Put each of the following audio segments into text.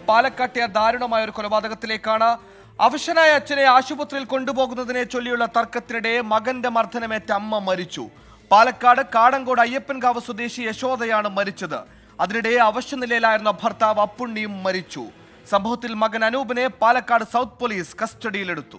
പാലക്കാട്ടെ ദാരുണമായ ഒരു കൊലപാതകത്തിലേക്കാണ് അവശനായ അച്ഛനെ ആശുപത്രിയിൽ കൊണ്ടുപോകുന്നതിനെ ചൊല്ലിയുള്ള തർക്കത്തിനിടെ മകന്റെ മർദ്ദനമേറ്റ അമ്മ മരിച്ചു പാലക്കാട് കാടങ്കോട് അയ്യപ്പൻകാവ് സ്വദേശി യശോദയാണ് മരിച്ചത് അതിനിടെ അവശനിലയിലായിരുന്ന ഭർത്താവ് അപ്പുണ്ണിയും മരിച്ചു സംഭവത്തിൽ മകൻ അനൂപിനെ പാലക്കാട് സൗത്ത് പോലീസ് കസ്റ്റഡിയിലെടുത്തു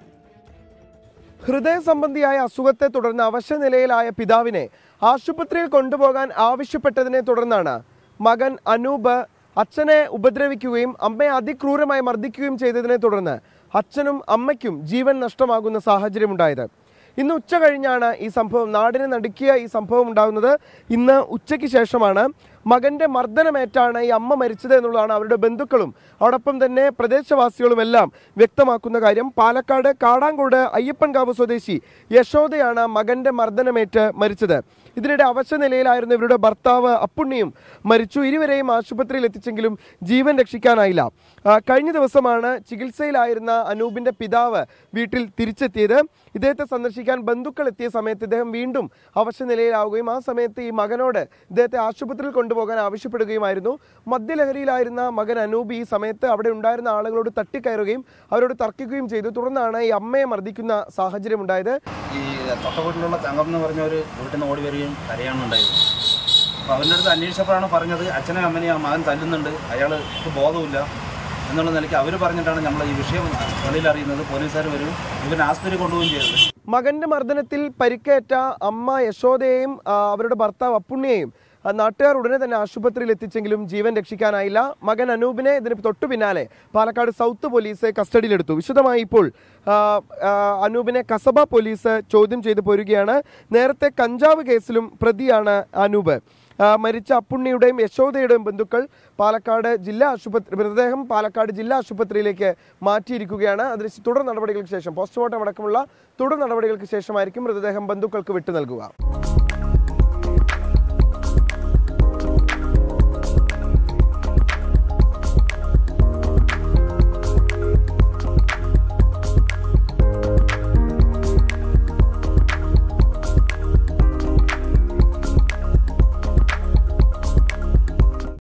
ഹൃദയ സംബന്ധിയായ അസുഖത്തെ തുടർന്ന് അവശനിലയിലായ പിതാവിനെ ആശുപത്രിയിൽ കൊണ്ടുപോകാൻ ആവശ്യപ്പെട്ടതിനെ തുടർന്നാണ് മകൻ അനൂപ് അച്ഛനെ ഉപദ്രവിക്കുകയും അമ്മയെ അതിക്രൂരമായി മർദ്ദിക്കുകയും ചെയ്തതിനെ തുടർന്ന് അച്ഛനും അമ്മയ്ക്കും ജീവൻ നഷ്ടമാകുന്ന സാഹചര്യമുണ്ടായത് ഇന്ന് ഉച്ച കഴിഞ്ഞാണ് ഈ സംഭവം നാടിനെ നടുക്കിയ ഈ സംഭവം ഉണ്ടാകുന്നത് ഇന്ന് ഉച്ചയ്ക്ക് ശേഷമാണ് മകന്റെ മർദ്ദനമേറ്റാണ് ഈ അമ്മ മരിച്ചത് എന്നുള്ളതാണ് അവരുടെ ബന്ധുക്കളും അതോടൊപ്പം തന്നെ പ്രദേശവാസികളും എല്ലാം വ്യക്തമാക്കുന്ന കാര്യം പാലക്കാട് കാടാങ്കോട് അയ്യപ്പൻകാവ് സ്വദേശി യശോദയാണ് മകന്റെ മർദ്ദനമേറ്റ് മരിച്ചത് ഇതിനിടെ അവശനിലയിലായിരുന്ന ഇവരുടെ ഭർത്താവ് അപ്പുണ്ണിയും മരിച്ചു ഇരുവരെയും ആശുപത്രിയിൽ എത്തിച്ചെങ്കിലും ജീവൻ രക്ഷിക്കാനായില്ല ആ, കഴിഞ്ഞ ദിവസമാണ് ചികിത്സയിലായിരുന്ന അനൂപിന്റെ പിതാവ് വീട്ടിൽ തിരിച്ചെത്തിയത് ഇദ്ദേഹത്തെ സന്ദർശിക്കാൻ ബന്ധുക്കൾ എത്തിയ സമയത്ത് ഇദ്ദേഹം വീണ്ടും അവശനിലയിലാവുകയും ആ സമയത്ത് ഈ മകനോട് ഇദ്ദേഹത്തെ ആശുപത്രിയിൽ കൊണ്ടുപോകാൻ ആവശ്യപ്പെടുകയുമായിരുന്നു മദ്യലഹരിയിലായിരുന്ന മകൻ അനൂപ് ഈ സമയത്ത് അവിടെ ഉണ്ടായിരുന്ന ആളുകളോട് തട്ടിക്കയറുകയും അവരോട് തർക്കിക്കുകയും ചെയ്തു തുടർന്നാണ് ഈ അമ്മയെ മർദ്ദിക്കുന്ന സാഹചര്യം ഉണ്ടായത് ഈ തൊട്ട വീട്ടിലുള്ള തങ്കം എന്ന് പറഞ്ഞ ഒരു വീട്ടിൽ നിന്ന് ഓടി വരികയും കരയാണ് ഉണ്ടായത് അപ്പോൾ അവൻ്റെ അടുത്ത് അന്വേഷിച്ചപ്പോഴാണ് പറഞ്ഞത് അച്ഛനെ അമ്മനെയും ആ മകൻ തല്ലുന്നുണ്ട് അയാൾക്ക് ബോധമില്ല എന്നുള്ള നിലയ്ക്ക് അവർ പറഞ്ഞിട്ടാണ് നമ്മൾ ഈ വിഷയം വെളിയിൽ അറിയുന്നത് പോലീസുകാർ വരും ഇവൻ ആസ്പത്രി കൊണ്ടുപോവുകയും ചെയ്തത് മകന്റെ മർദ്ദനത്തിൽ പരിക്കേറ്റ അമ്മ യശോദയെയും ആ, അവരുടെ ഭർത്താവ് അപ്പുണ്ണിയെയും ആ, നാട്ടുകാർ ഉടനെ തന്നെ ആശുപത്രിയിൽ എത്തിച്ചെങ്കിലും ജീവൻ രക്ഷിക്കാനായില്ല മകൻ അനൂപിനെ ഇതിന് തൊട്ടു പിന്നാലെ പാലക്കാട് സൗത്ത് പോലീസ് കസ്റ്റഡിയിലെടുത്തു വിശദമായി ഇപ്പോൾ ആ, ആ, അനൂപിനെ കസബ പോലീസ് ചോദ്യം ചെയ്തു പോരുകയാണ് നേരത്തെ കഞ്ചാവ് കേസിലും പ്രതിയാണ് അനൂപ് ആ, മരിച്ച അപ്പുണ്ണിയുടെയും യശോദയുടെയും ബന്ധുക്കൾ പാലക്കാട് ജില്ലാ ആശുപത്രി മൃതദേഹം പാലക്കാട് ജില്ലാ ആശുപത്രിയിലേക്ക് മാറ്റിയിരിക്കുകയാണ് അതിന് തുടർ നടപടികൾക്ക് ശേഷം പോസ്റ്റ്മോർട്ടം അടക്കമുള്ള തുടർ നടപടികൾക്ക് ശേഷമായിരിക്കും മൃതദേഹം ബന്ധുക്കൾക്ക് വിട്ടു നൽകുക